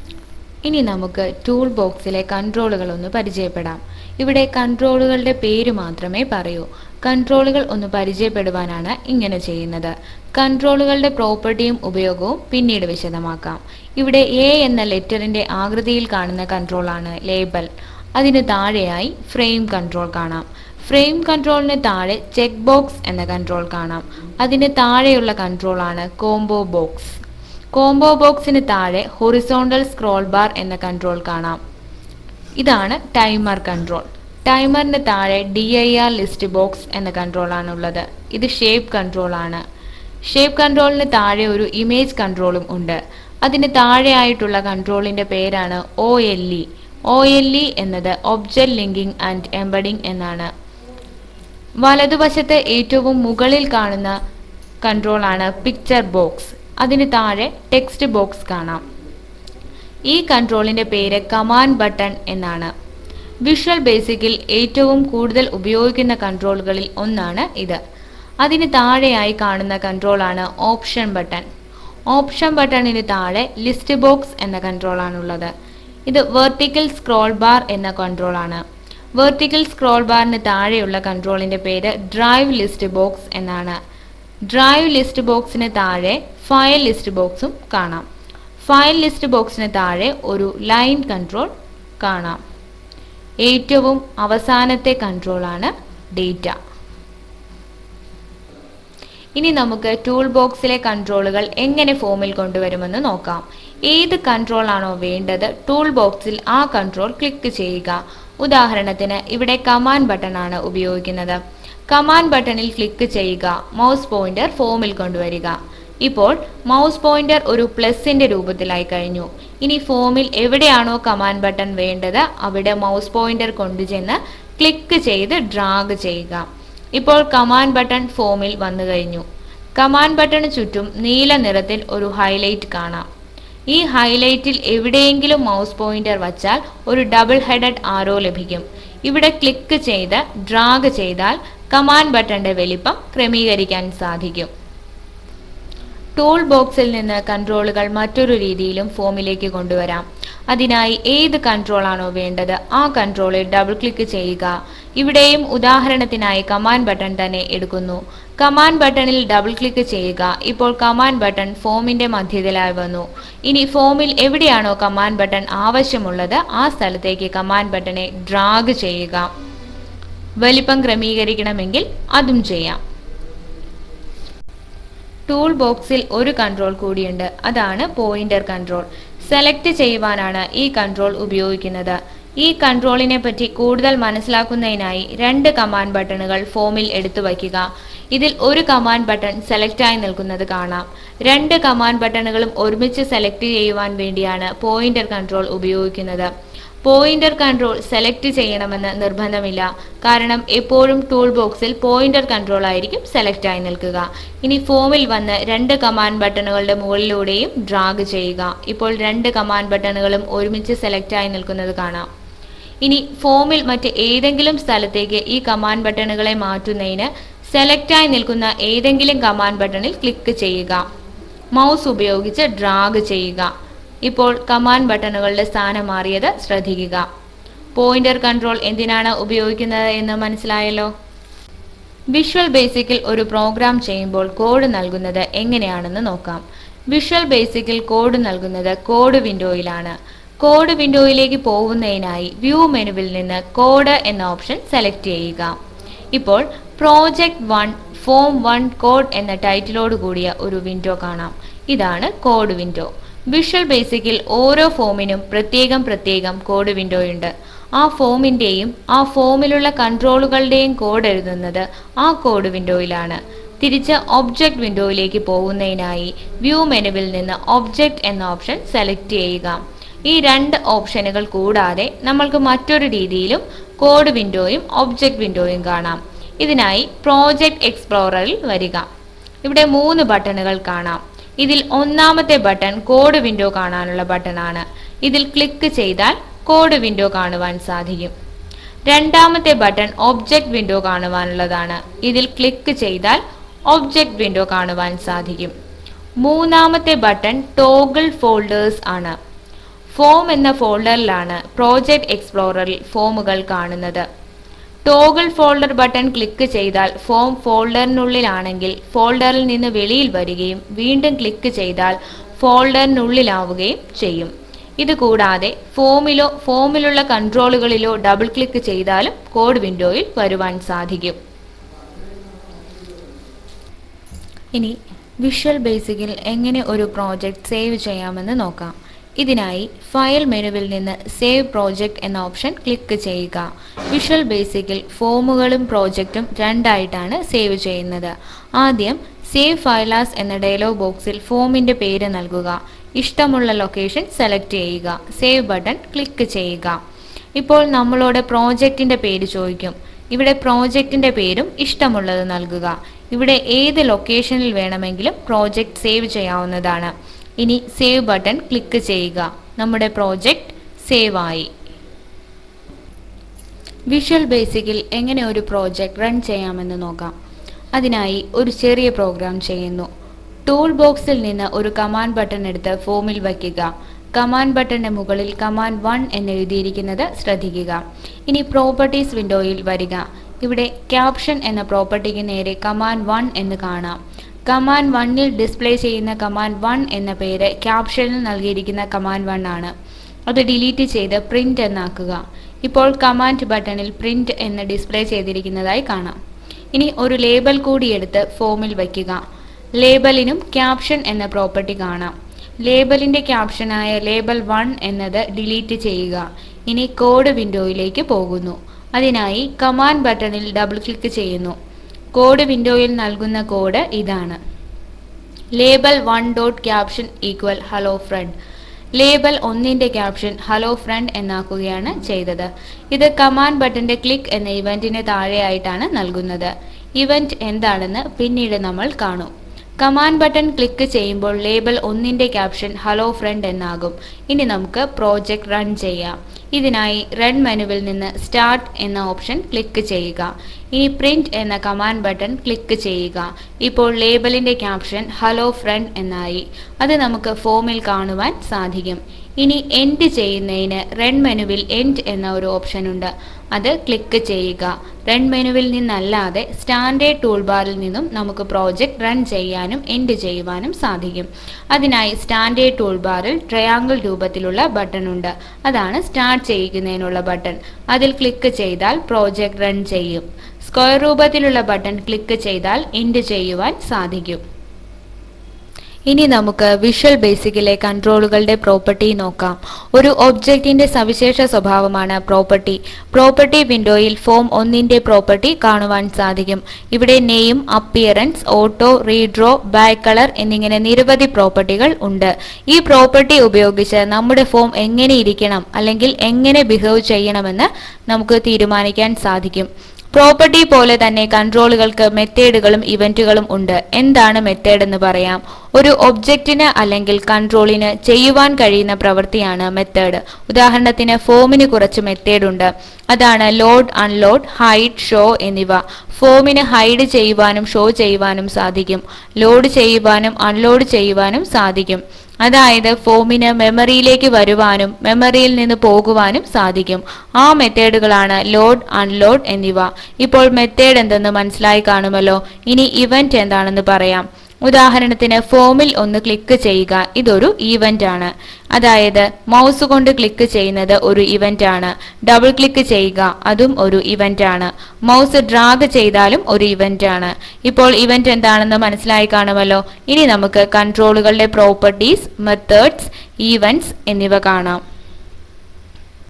ഇനി നമുക്ക് ടൂൾ ബോക്സിലെ കൺട്രോളുകൾ ഒന്ന് പരിചയപ്പെടാം ഇവിടെ കൺട്രോളുകളുടെ പേര് മാത്രമേ പറയൂ കൺട്രോളുകൾ ഒന്ന് പരിചയപ്പെടുവാനാണ് ഇങ്ങനെ ചെയ്യുന്നത് കൺട്രോളുകളുടെ പ്രോപ്പർട്ടിയും ഉപയോഗവും പിന്നീട് വിശദമാക്കാം ഇവിടെ എ എന്ന ലെറ്ററിന്റെ ആകൃതിയിൽ കാണുന്ന കൺട്രോളാണ് ലേബൽ അതിന് താഴെയായി ഫ്രെയിം കൺട്രോൾ കാണാം ഫ്രെയിം കൺട്രോളിന് താഴെ ചെക്ക് ബോക്സ് എന്ന കൺട്രോൾ കാണാം അതിന് താഴെയുള്ള കൺട്രോളാണ് കോംബോ ബോക്സ് കോംബോ ബോക്സിന് താഴെ ഹൊറിസോണ്ടൽ സ്ക്രോൾ ബാർ എന്ന കൺട്രോൾ കാണാം ഇതാണ് ടൈമർ കൺട്രോൾ ടൈമറിന് താഴെ D I R list box എന്ന കൺട്രോൾ ആണുള്ളത് ഇത് ഷേപ്പ് കൺട്രോൾ ആണ് ഷേപ്പ് കൺട്രോളിന് താഴെ ഒരു ഇമേജ് കൺട്രോളും ഉണ്ട് അതിന് താഴെയായിട്ടുള്ള കൺട്രോളിന്റെ പേരാണ് O L E O L E എന്നത് ഒബ്ജക്റ്റ് ലിങ്കിങ് ആൻഡ് എംബഡിംഗ് എന്നാണ് വലതുവശത്ത് ഏറ്റവും മുകളിൽ കാണുന്ന കൺട്രോളാണ് പിക്ചർ ബോക്സ് അതിന് താഴെ ടെക്സ്റ്റ് ബോക്സ് കാണാം ഈ കൺട്രോളിന്റെ പേര് കമാൻഡ് ബട്ടൺ എന്നാണ് വിഷ്വൽ ബേസിക്കിൽ ഏറ്റവും കൂടുതൽ ഉപയോഗിക്കുന്ന കൺട്രോളുകളിൽ ഒന്നാണ് ഇത് അതിന് താഴെയായി കാണുന്ന കൺട്രോളാണ് ഓപ്ഷൻ ബട്ടൺ ഓപ്ഷൻ ബട്ടണിന് താഴെ ലിസ്റ്റ് ബോക്സ് എന്ന കൺട്രോളാണുള്ളത് ഇത് വെർട്ടിക്കൽ സ്ക്രോൾ ബാർ എന്ന കൺട്രോളാണ് വെർട്ടിക്കൽ സ്ക്രോൾ ബാറിന് താഴെയുള്ള കൺട്രോളിന്റെ പേര് ഡ്രൈവ് ലിസ്റ്റ് ബോക്സ് എന്നാണ് ഡ്രൈവ് ലിസ്റ്റ് ബോക്സിന് താഴെ ഫയൽ ലിസ്റ്റ് ബോക്സും കാണാം ഫയൽ ലിസ്റ്റ് ബോക്സിന് താഴെ ഒരു ലൈൻ കൺട്രോൾ കാണാം ഏറ്റവും അവസാനത്തെ കൺട്രോളാണ് ഡേറ്റ ഇനി നമുക്ക് ടൂൾ ബോക്സിലെ കൺട്രോളുകൾ എങ്ങനെ ഫോമിൽ കൊണ്ടുവരുമെന്ന് നോക്കാം ഏത് കൺട്രോൾ ആണോ വേണ്ടത് ടൂൾ ബോക്സിൽ ആ കൺട്രോൾ ക്ലിക്ക് ചെയ്യുക ഉദാഹരണത്തിന് ഇവിടെ കമാൻഡ് ബട്ടൺ ആണ് ഉപയോഗിക്കുന്നത് കമാൻഡ് ബട്ടണിൽ ക്ലിക്ക് ചെയ്യുക മൗസ് പോയിന്റർ ഫോമിൽ കൊണ്ടുവരിക ഇപ്പോൾ മൗസ് പോയിന്റർ ഒരു പ്ലസിന്റെ രൂപത്തിലായി കഴിഞ്ഞു ഇനി ഫോമിൽ എവിടെയാണോ കമാൻഡ് ബട്ടൺ വേണ്ടത് അവിടെ മൗസ് പോയിന്റർ കൊണ്ടുചെന്ന് ക്ലിക്ക് ചെയ്ത് ഡ്രാഗ് ചെയ്യുക ഇപ്പോൾ കമാൻഡ് ബട്ടൺ ഫോമിൽ വന്നു കഴിഞ്ഞു കമാൻഡ് ബട്ടണ് ചുറ്റും നീല നിറത്തിൽ ഒരു ഹൈലൈറ്റ് കാണാം ഈ ഹൈലൈറ്റിൽ എവിടെയെങ്കിലും മൗസ് പോയിന്റർ വച്ചാൽ ഒരു ഡബിൾ ഹെഡഡ് ആരോ ലഭിക്കും ഇവിടെ ക്ലിക്ക് ചെയ്ത് ഡ്രാഗ് ചെയ്താൽ കമാൻഡ് ബട്ടന്റെ വലിപ്പം ക്രമീകരിക്കാൻ സാധിക്കും ടൂൾ ബോക്സിൽ നിന്ന് കൺട്രോളുകൾ മറ്റൊരു രീതിയിലും ഫോമിലേക്ക് കൊണ്ടുവരാം അതിനായി ഏത് കൺട്രോൾ ആണോ വേണ്ടത് ആ കൺട്രോളിൽ ഡബിൾ ക്ലിക്ക് ചെയ്യുക ഇവിടെയും ഉദാഹരണത്തിനായി കമാൻഡ് ബട്ടൺ തന്നെ എടുക്കുന്നു കമാൻഡ് ബട്ടണിൽ ഡബിൾ ക്ലിക്ക് ചെയ്യുക ഇപ്പോൾ കമാൻഡ് ബട്ടൺ ഫോമിന്റെ മധ്യത്തിലായി വന്നു ഇനി ഫോമിൽ എവിടെയാണോ കമാൻഡ് ബട്ടൺ ആവശ്യമുള്ളത് ആ സ്ഥലത്തേക്ക് കമാൻഡ് ബട്ടണെ ഡ്രാഗ് ചെയ്യുക വലിപ്പം ക്രമീകരിക്കണമെങ്കിൽ അതും ചെയ്യാം ടൂൾ ബോക്സിൽ ഒരു കൺട്രോൾ കൂടിയുണ്ട് അതാണ് പോയിന്റർ കൺട്രോൾ സെലക്ട് ചെയ്യുവാനാണ് ഈ കൺട്രോൾ ഉപയോഗിക്കുന്നത് ഈ കൺട്രോളിനെ പറ്റി കൂടുതൽ മനസ്സിലാക്കുന്നതിനായി രണ്ട് കമാൻഡ് ബട്ടണുകൾ ഫോമിൽ എടുത്തു വയ്ക്കുക ഇതിൽ ഒരു കമാൻഡ് ബട്ടൺ സെലക്ട് ആയി നിൽക്കുന്നത് കാണാം രണ്ട് കമാൻഡ് ബട്ടണുകളും ഒരുമിച്ച് സെലക്ട് ചെയ്യുവാൻ വേണ്ടിയാണ് പോയിന്റർ കൺട്രോൾ ഉപയോഗിക്കുന്നത് പോയിന്റർ കൺട്രോൾ സെലക്ട് ചെയ്യണമെന്ന് നിർബന്ധമില്ല കാരണം എപ്പോഴും ടൂൾ ബോക്സിൽ പോയിന്റർ കൺട്രോൾ ആയിരിക്കും സെലക്ട് ആയി നിൽക്കുക ഇനി ഫോമിൽ വന്ന് രണ്ട് കമാൻഡ് ബട്ടണുകളുടെ മുകളിലൂടെയും ഡ്രാഗ് ചെയ്യുക ഇപ്പോൾ രണ്ട് കമാൻഡ് ബട്ടണുകളും ഒരുമിച്ച് സെലക്ട് ആയി നിൽക്കുന്നത് കാണാം ഇനി ഫോമിൽ മറ്റ് ഏതെങ്കിലും സ്ഥലത്തേക്ക് ഈ കമാൻഡ് ബട്ടണുകളെ മാറ്റുന്നതിന് സെലക്ട് ആയി നിൽക്കുന്ന ഏതെങ്കിലും കമാൻഡ് ബട്ടണിൽ ക്ലിക്ക് ചെയ്യുക മൗസ് ഉപയോഗിച്ച് ഡ്രാഗ് ചെയ്യുക ഇപ്പോൾ കമാൻഡ് ബട്ടണുകളുടെ സ്ഥാനം മാറിയത് ശ്രദ്ധിക്കുക പോയിന്റർ കൺട്രോൾ എന്തിനാണ് ഉപയോഗിക്കുന്നത് എന്ന് മനസ്സിലായല്ലോ വിഷ്വൽ ബേസിക്കിൽ ഒരു പ്രോഗ്രാം ചെയ്യുമ്പോൾ കോഡ് നൽകുന്നത് എങ്ങനെയാണെന്ന് നോക്കാം വിഷ്വൽ ബേസിക്കിൽ കോഡ് നൽകുന്നത് കോഡ് വിൻഡോയിലാണ് കോഡ് വിൻഡോയിലേക്ക് പോകുന്നതിനായി വ്യൂ മെനുവിൽ നിന്ന് കോഡ് എന്ന ഓപ്ഷൻ സെലക്ട് ചെയ്യുക ഇപ്പോൾ project one form one code എന്ന ടൈറ്റിലോട് കൂടിയ ഒരു വിൻഡോ കാണാം ഇതാണ് കോഡ് വിൻഡോ വിഷ്വൽ ബേസിക്കിൽ ഓരോ ഫോമിനും പ്രത്യേകം പ്രത്യേകം കോഡ് വിൻഡോയുണ്ട് ആ ഫോമിന്റെയും ആ ഫോമിലുള്ള കൺട്രോളുകളുടെയും കോഡ് എഴുതുന്നത് ആ കോഡ് വിൻഡോയിലാണ് തിരിച്ച് ഒബ്ജക്റ്റ് വിൻഡോയിലേക്ക് പോകുന്നതിനായി വ്യൂ മെനുവിൽ നിന്ന് ഒബ്ജക്റ്റ് എന്ന ഓപ്ഷൻ സെലക്ട് ചെയ്യുക ഈ രണ്ട് ഓപ്ഷനുകൾ കൂടാതെ നമ്മൾക്ക് മറ്റൊരു രീതിയിലും കോഡ് വിൻഡോയും ഒബ്ജക്റ്റ് വിൻഡോയും കാണാം ഇതിനായി പ്രോജക്റ്റ് എക്സ്പ്ലോററിൽ വരിക ഇവിടെ മൂന്ന് ബട്ടണുകൾ കാണാം ഇതിൽ ഒന്നാമത്തെ ബട്ടൺ കോഡ് വിൻഡോ കാണാനുള്ള ബട്ടൺ ആണ് ഇതിൽ ക്ലിക്ക് ചെയ്താൽ കോഡ് വിൻഡോ കാണുവാൻ സാധിക്കും രണ്ടാമത്തെ ബട്ടൺ ഒബ്ജക്റ്റ് വിൻഡോ കാണുവാനുള്ളതാണ് ഇതിൽ ക്ലിക്ക് ചെയ്താൽ ഒബ്ജക്റ്റ് വിൻഡോ കാണുവാൻ സാധിക്കും മൂന്നാമത്തെ ബട്ടൺ ടോഗിൾ ഫോൾഡേഴ്സ് ആണ് ഫോം എന്ന ഫോൾഡറിലാണ് പ്രോജക്റ്റ് എക്സ്പ്ലോററിൽ ഫോമുകൾ കാണുന്നത് ടോഗിൾ ഫോൾഡർ ബട്ടൺ ക്ലിക്ക് ചെയ്താൽ ഫോം ഫോൾഡറിനുള്ളിലാണെങ്കിൽ ഫോൾഡറിൽ നിന്ന് വെളിയിൽ വരികയും വീണ്ടും ക്ലിക്ക് ചെയ്താൽ ഫോൾഡറിനുള്ളിലാവുകയും ചെയ്യും ഇത് കൂടാതെ ഫോമിലോ ഫോമിലുള്ള കൺട്രോളുകളിലോ ഡബിൾ ക്ലിക്ക് ചെയ്താലും കോഡ് വിൻഡോയിൽ വരുവാൻ സാധിക്കും ഇനി വിഷ്വൽ ബേസിക്കിൽ എങ്ങനെ ഒരു പ്രോജക്റ്റ് സേവ് ചെയ്യാമെന്ന് നോക്കാം ഇതിനായി ഫയൽ മെനുവിൽ നിന്ന് സേവ് പ്രോജക്റ്റ് എന്ന ഓപ്ഷൻ ക്ലിക്ക് ചെയ്യുക വിഷ്വൽ ബേസിക്കിൽ ഫോമുകളും പ്രോജക്റ്റും രണ്ടായിട്ടാണ് സേവ് ചെയ്യുന്നത് ആദ്യം സേവ് ഫയലാസ് എന്ന ഡയലോഗ് ബോക്സിൽ ഫോമിന്റെ പേര് നൽകുക ഇഷ്ടമുള്ള ലൊക്കേഷൻ സെലക്ട് ചെയ്യുക സേവ് ബട്ടൺ ക്ലിക്ക് ചെയ്യുക ഇപ്പോൾ നമ്മളോട് പ്രോജക്റ്റിന്റെ പേര് ചോദിക്കും ഇവിടെ പ്രോജക്റ്റിന്റെ പേരും ഇഷ്ടമുള്ളത് നൽകുക ഇവിടെ ഏത് ലൊക്കേഷനിൽ വേണമെങ്കിലും പ്രോജക്റ്റ് സേവ് ചെയ്യാവുന്നതാണ് ഇനി സേവ് ബട്ടൺ ക്ലിക്ക് ചെയ്യുക നമ്മുടെ പ്രോജക്റ്റ് സേവ് ആയി വിഷ്വൽ ബേസിക്കിൽ എങ്ങനെ ഒരു പ്രോജക്റ്റ് റൺ ചെയ്യാമെന്ന് നോക്കാം അതിനായി ഒരു ചെറിയ പ്രോഗ്രാം ചെയ്യുന്നു ടൂൾ ബോക്സിൽ നിന്ന് ഒരു കമാൻഡ് ബട്ടൺ എടുത്ത് ഫോമിൽ വയ്ക്കുക കമാൻഡ് ബട്ടന്റെ മുകളിൽ കമാൻഡ് വൺ എന്ന് എഴുതിയിരിക്കുന്നത് ശ്രദ്ധിക്കുക ഇനി പ്രോപ്പർട്ടീസ് വിൻഡോയിൽ വരിക ഇവിടെ ക്യാപ്ഷൻ എന്ന പ്രോപ്പർട്ടിക്ക് നേരെ കമാൻഡ് വൺ എന്ന് കാണാം കമാൻഡ് വണ്ണിൽ ഡിസ്പ്ലേ ചെയ്യുന്ന കമാൻഡ് വൺ എന്ന പേര് ക്യാപ്ഷനിൽ നൽകിയിരിക്കുന്ന കമാൻഡ് വൺ ആണ് അത് ഡിലീറ്റ് ചെയ്ത് പ്രിന്റ് എന്നാക്കുക ഇപ്പോൾ കമാൻഡ് ബട്ടണിൽ പ്രിന്റ് എന്ന് ഡിസ്പ്ലേ ചെയ്തിരിക്കുന്നതായി കാണാം ഇനി ഒരു ലേബൽ കൂടി എടുത്ത് ഫോമിൽ വയ്ക്കുക ലേബലിനും ക്യാപ്ഷൻ എന്ന പ്രോപ്പർട്ടി കാണാം ലേബലിന്റെ ക്യാപ്ഷനായ ലേബൽ വൺ എന്നത് ഡിലീറ്റ് ചെയ്യുക ഇനി കോഡ് വിൻഡോയിലേക്ക് പോകുന്നു അതിനായി കമാൻഡ് ബട്ടണിൽ ഡബിൾ ക്ലിക്ക് ചെയ്യുന്നു കോഡ് വിൻഡോയിൽ നൽകുന്ന കോഡ് ഇതാണ് label one dot caption equal hello friend label ഒന്നിന്റെ ക്യാപ്ഷൻ ഹലോ ഫ്രണ്ട് എന്നാക്കുകയാണ് ചെയ്തത് ഇത് കമാൻഡ് ബട്ടന്റെ ക്ലിക്ക് എന്ന ഇവന്റിന് താഴെയായിട്ടാണ് നൽകുന്നത് ഇവന്റ് എന്താണെന്ന് പിന്നീട് നമ്മൾ കാണും കമാൻഡ് ബട്ടൺ ക്ലിക്ക് ചെയ്യുമ്പോൾ ലേബൽ ഒന്നിന്റെ ക്യാപ്ഷൻ ഹലോ ഫ്രണ്ട് എന്നാകും ഇനി നമുക്ക് പ്രോജക്റ്റ് റൺ ചെയ്യാം ഇതിനായി റൺ മെനുവിൽ നിന്ന് സ്റ്റാർട്ട് എന്ന ഓപ്ഷൻ ക്ലിക്ക് ചെയ്യുക ഇനി പ്രിന്റ് എന്ന കമാൻഡ് ബട്ടൺ ക്ലിക്ക് ചെയ്യുക ഇപ്പോൾ ലേബലിന്റെ ക്യാപ്ഷൻ ഹലോ ഫ്രണ്ട് എന്നായി അത് നമുക്ക് ഫോമിൽ കാണുവാൻ സാധിക്കും ഇനി എൻഡ് ചെയ്യുന്നതിന് റൺ മെനുവിൽ എൻഡ് എന്ന ഒരു ഓപ്ഷൻ ഉണ്ട് അത് ക്ലിക്ക് ചെയ്യുക റൺ മെനുവിൽ നിന്നല്ലാതെ സ്റ്റാൻഡേർഡ് ടൂൾ ബാറിൽ നിന്നും നമുക്ക് പ്രോജക്റ്റ് റൺ ചെയ്യാനും എൻഡ് ചെയ്യുവാനും സാധിക്കും അതിനായി സ്റ്റാൻഡേർഡ് ടൂൾ ബാറിൽ ട്രയാങ്കിൾ രൂപത്തിലുള്ള ബട്ടൺ ഉണ്ട് അതാണ് സ്റ്റാർട്ട് ചെയ്യിക്കുന്നതിനുള്ള ബട്ടൺ അതിൽ ക്ലിക്ക് ചെയ്താൽ പ്രോജക്റ്റ് റൺ ചെയ്യും സ്ക്വയർ രൂപത്തിലുള്ള ബട്ടൺ ക്ലിക്ക് ചെയ്താൽ എൻഡ് ചെയ്യുവാൻ സാധിക്കും ഇനി നമുക്ക് വിഷ്വൽ ബേസിക്കിലെ കൺട്രോളുകളുടെ പ്രോപ്പർട്ടി നോക്കാം ഒരു ഒബ്ജക്റ്റിന്റെ സവിശേഷ സ്വഭാവമാണ് പ്രോപ്പർട്ടി പ്രോപ്പർട്ടി വിൻഡോയിൽ ഫോം ഒന്നിന്റെ പ്രോപ്പർട്ടി കാണുവാൻ സാധിക്കും ഇവിടെ name appearance auto redraw back colour എന്നിങ്ങനെ നിരവധി പ്രോപ്പർട്ടികൾ ഉണ്ട് ഈ പ്രോപ്പർട്ടി ഉപയോഗിച്ച് നമ്മുടെ ഫോം എങ്ങനെ ഇരിക്കണം അല്ലെങ്കിൽ എങ്ങനെ ബിഹേവ് ചെയ്യണമെന്ന് നമുക്ക് തീരുമാനിക്കാൻ സാധിക്കും പ്രോപ്പർട്ടി പോലെ തന്നെ കൺട്രോളുകൾക്ക് മെത്തേഡുകളും ഇവന്റുകളും ഉണ്ട് എന്താണ് മെത്തേഡ് എന്ന് പറയാം ഒരു ഒബ്ജക്റ്റിന് അല്ലെങ്കിൽ കൺട്രോളിന് ചെയ്യുവാൻ കഴിയുന്ന പ്രവൃത്തിയാണ് മെത്തേഡ് ഉദാഹരണത്തിന് ഫോമിന് കുറച്ച് മെത്തേഡ് ഉണ്ട് അതാണ് ലോഡ് അൺലോഡ് ഹൈഡ് ഷോ എന്നിവ ഫോമിന് ഹൈഡ് ചെയ്യുവാനും ഷോ ചെയ്യുവാനും സാധിക്കും ലോഡ് ചെയ്യുവാനും അൺലോഡ് ചെയ്യുവാനും സാധിക്കും അതായത് ഫോമിന് മെമ്മറിയിലേക്ക് വരുവാനും മെമ്മറിയിൽ നിന്ന് പോകുവാനും സാധിക്കും ആ മെത്തേഡുകളാണ് ലോഡ് അൺലോഡ് എന്നിവ ഇപ്പോൾ മെത്തേഡ് എന്തെന്ന് മനസ്സിലായി കാണുമല്ലോ ഇനി ഇവന്റ് എന്താണെന്ന് പറയാം ഉദാഹരണത്തിന് ഫോമിൽ ഒന്ന് ക്ലിക്ക് ചെയ്യുക ഇതൊരു ഈവന്റ് ആണ് അതായത് മൗസ് കൊണ്ട് ക്ലിക്ക് ചെയ്യുന്നത് ഒരു ഇവന്റ് ആണ് ഡബിൾ ക്ലിക്ക് ചെയ്യുക അതും ഒരു ഇവന്റ് ആണ് മൗസ് ഡ്രാഗ് ചെയ്താലും ഒരു ഇവന്റ് ആണ് ഇപ്പോൾ ഇവന്റ് എന്താണെന്ന് മനസ്സിലായി കാണുമല്ലോ ഇനി നമുക്ക് കൺട്രോളുകളുടെ പ്രോപ്പർട്ടീസ് മെത്തേഡ്സ് ഈവന്റ്സ് എന്നിവ കാണാം